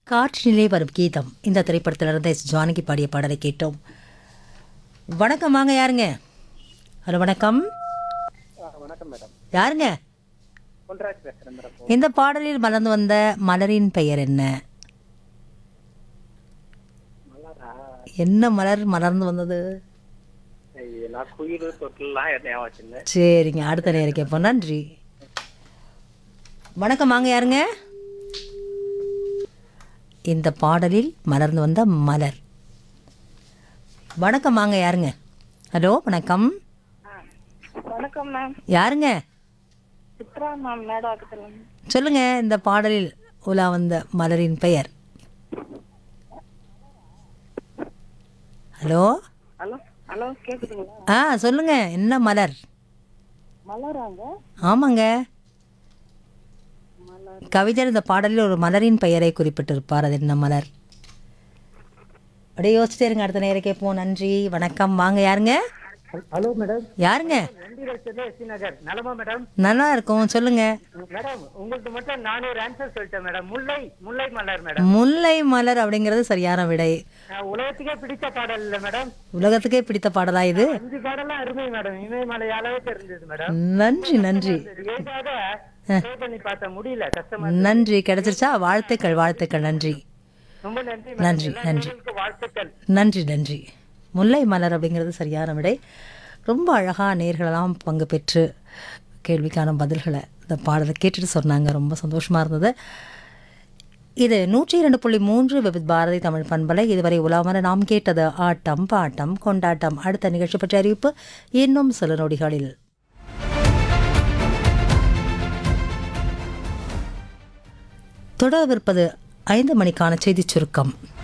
காற்றினிலே வரும் கீதம் இந்த திரைப்படத்திலிருந்து எஸ் ஜானகி பாடிய பாடலை கேட்டோம் வணக்கம் வாங்க யாருங்க ஹலோ வணக்கம் வணக்கம் மேடம் யாருங்க பொன்ராஜ் பேசுறேன் மேடம் இந்த பாடலில் மலர்ந்து வந்த மலரின் பெயர் என்ன மலரா என்ன மலர் மலர்ந்து வந்தது ஐயோ, நான் குயில் தொட்டிலாம் ஞாபகம் வச்சிருந்தேன் சரிங்க அடுத்த நேரம் கேட்போம் நன்றி வணக்கம் வாங்க யாருங்க இந்த பாடலில் மலர்ந்து வந்த மலர் வணக்கம் வாங்க யாருங்க ஹலோ வணக்கம் வணக்கம் மேம் யாருங்க சித்ரா மேம் மேடாக்கத்தில் சொல்லுங்க இந்த பாடலில் உலா வந்த மலரின் பெயர் ஹலோ ஹலோ ஹலோ கேக்குதுங்களா ஆ சொல்லுங்க என்ன மலர் மலராங்க ஆமாங்க கவிஞர் இந்த பாடலில் ஒரு மலரின் பெயரை குறிப்பிட்டிருப்பார் அது என்ன மலர் அப்படியே யோசிச்சிட்டே இருங்க அடுத்த நேரம் கேட்போம் நன்றி வணக்கம் வாங்க யாருங்க ஹலோ மேடம் யாருங்க நந்திரட்சன் எஸ்சி நகர் நலமா மேடம் நல்லா இருக்கும் சொல்லுங்க மேடம் உங்களுக்கு மட்டும் நான் ஒரு ஆன்சர் சொல்லிட்டேன் மேடம் முல்லை முல்லை மலர் மேடம் முல்லை மலர் அப்படிங்கிறது சரியான விடை நான் உலகத்துக்கே பிடித்த பாடல் இல்ல மேடம் உலகத்துக்கே பிடித்த பாடலா இது அஞ்சு பாடலாம் அருமை மேடம் இமயமலை அளவுக்கு இருந்தது மேடம் நன்றி நன்றி ஏதாவது ட்ரை பண்ணி பார்த்த முடியல கஷ்டமா நன்றி கிடைச்சிருச்சா வாழ்த்துக்கள் வாழ்த்துக்கள் நன்றி ரொம்ப நன்றி நன்றி நன்றி உங்களுக்கு வாழ்த்துக்கள் நன்றி நன்றி முல்லை மலர் அப்படிங்கிறது சரியான விடை ரொம்ப அழகாக நேர்களெல்லாம் பங்கு பெற்று கேள்விக்கான பதில்களை இந்த பாடலை கேட்டுட்டு சொன்னாங்க ரொம்ப சந்தோஷமாக இருந்தது இது நூற்றி இரண்டு புள்ளி மூன்று விவித் பாரதி தமிழ் பண்பலை இதுவரை உலாமர நாம் கேட்டது ஆட்டம் பாட்டம் கொண்டாட்டம் அடுத்த நிகழ்ச்சி பற்றிய அறிவிப்பு இன்னும் சில நொடிகளில் தொடரவிருப்பது ஐந்து மணிக்கான செய்திச் சுருக்கம்